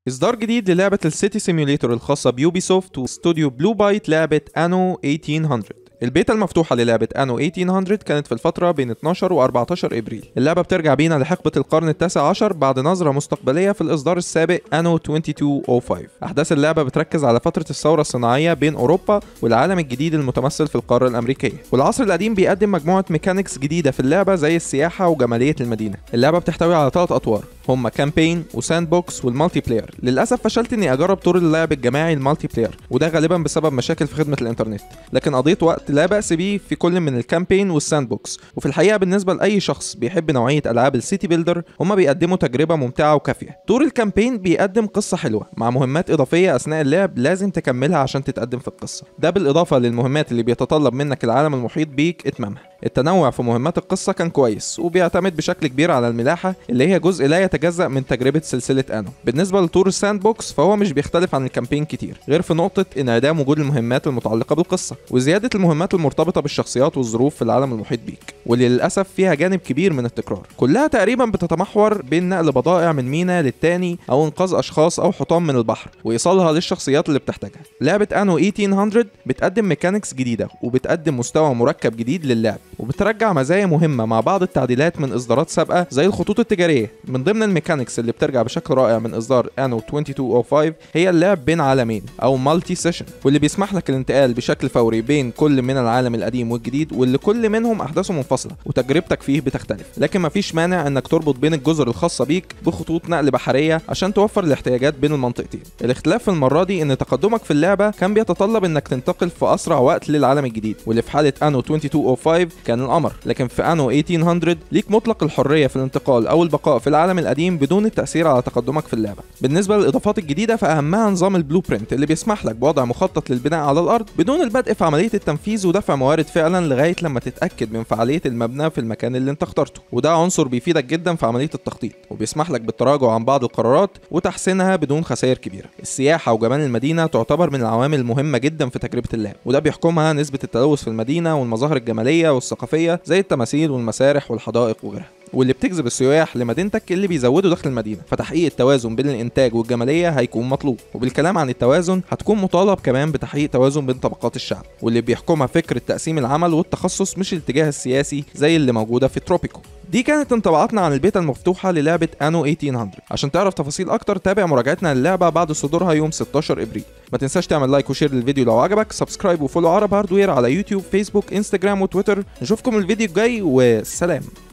إصدار جديد للعبة السيتي سيميوليتور الخاصة بيوبي سوفت واستوديو بلو بايت لعبة أنو 1800 البيتا المفتوحة للعبة أنو 1800 كانت في الفترة بين 12 و 14 إبريل اللعبة بترجع بينا لحقبة القرن التاسع عشر بعد نظرة مستقبلية في الإصدار السابق أنو 2205 أحداث اللعبة بتركز على فترة الثورة الصناعية بين أوروبا والعالم الجديد المتمثل في القارة الأمريكية والعصر القديم بيقدم مجموعة ميكانيكس جديدة في اللعبة زي السياحة وجمالية المدينة اللعبة بتحتوي على ثلاث أطوار هما كامبين وساند بوكس والمالتي بلاير للاسف فشلت اني اجرب طور اللعب الجماعي المالتي بلاير وده غالبا بسبب مشاكل في خدمه الانترنت لكن قضيت وقت لا باس به في كل من الكامبين والساند بوكس وفي الحقيقه بالنسبه لاي شخص بيحب نوعيه العاب السيتي بيلدر هما بيقدموا تجربه ممتعه وكافيه طور الكامبين بيقدم قصه حلوه مع مهمات اضافيه اثناء اللعب لازم تكملها عشان تتقدم في القصه ده بالاضافه للمهمات اللي بيتطلب منك العالم المحيط بيك اتمامها التنوع في مهمات القصة كان كويس وبيعتمد بشكل كبير على الملاحة اللي هي جزء لا يتجزأ من تجربة سلسلة أنو بالنسبة لطور الساند بوكس فهو مش بيختلف عن الكامبين كتير غير في نقطة انعدام وجود المهمات المتعلقة بالقصة وزيادة المهمات المرتبطة بالشخصيات والظروف في العالم المحيط بيك واللي للأسف فيها جانب كبير من التكرار كلها تقريبا بتتمحور بين نقل بضائع من مينا للتاني أو إنقاذ أشخاص أو حطام من البحر وإيصالها للشخصيات اللي بتحتاجها لعبة أنو 1800 بتقدم ميكانيكس جديدة وبتقدم مستوى مركب جديد للعب وبترجع مزايا مهمة مع بعض التعديلات من إصدارات سابقة زي الخطوط التجارية من ضمن الميكانيكس اللي بترجع بشكل رائع من إصدار أنو 2205 هي اللعب بين عالمين أو مالتي سيشن واللي بيسمح لك الانتقال بشكل فوري بين كل من العالم القديم والجديد واللي كل منهم أحداثه منفصلة وتجربتك فيه بتختلف لكن مفيش مانع إنك تربط بين الجزر الخاصة بيك بخطوط نقل بحرية عشان توفر الاحتياجات بين المنطقتين الاختلاف في المرة دي إن تقدمك في اللعبة كان بيتطلب إنك تنتقل في أسرع وقت للعالم الجديد واللي في حالة أنو 2205 كان القمر لكن في انو 1800 ليك مطلق الحريه في الانتقال او البقاء في العالم القديم بدون التاثير على تقدمك في اللعبه بالنسبه للاضافات الجديده فاهمها نظام البلو برنت اللي بيسمح لك بوضع مخطط للبناء على الارض بدون البدء في عمليه التنفيذ ودفع موارد فعلا لغايه لما تتاكد من فعاليه المبنى في المكان اللي انت اخترته وده عنصر بيفيدك جدا في عمليه التخطيط وبيسمح لك بالتراجع عن بعض القرارات وتحسينها بدون خسائر كبيره السياحه وجمال المدينه تعتبر من العوامل المهمه جدا في تجربه اللعب وده بيحكمها نسبه التلوث في المدينه والمظاهر الجماليه والثقافيه زي التماثيل والمسارح والحدائق وغيرها واللي بتجذب السياح لمدينتك اللي بيزودوا دخل المدينه فتحقيق التوازن بين الانتاج والجماليه هيكون مطلوب وبالكلام عن التوازن هتكون مطالب كمان بتحقيق توازن بين طبقات الشعب واللي بيحكمها فكره تقسيم العمل والتخصص مش الاتجاه السياسي زي اللي موجوده في تروبيكو دي كانت انطباعاتنا عن البيتا المفتوحة للعبة انو 1800 عشان تعرف تفاصيل اكتر تابع مراجعتنا للعبة بعد صدورها يوم 16 ابريل ما تنساش تعمل لايك وشير للفيديو لو عجبك سبسكرايب وفولو عرب هاردوير على يوتيوب فيسبوك انستجرام وتويتر نشوفكم الفيديو الجاي وسلام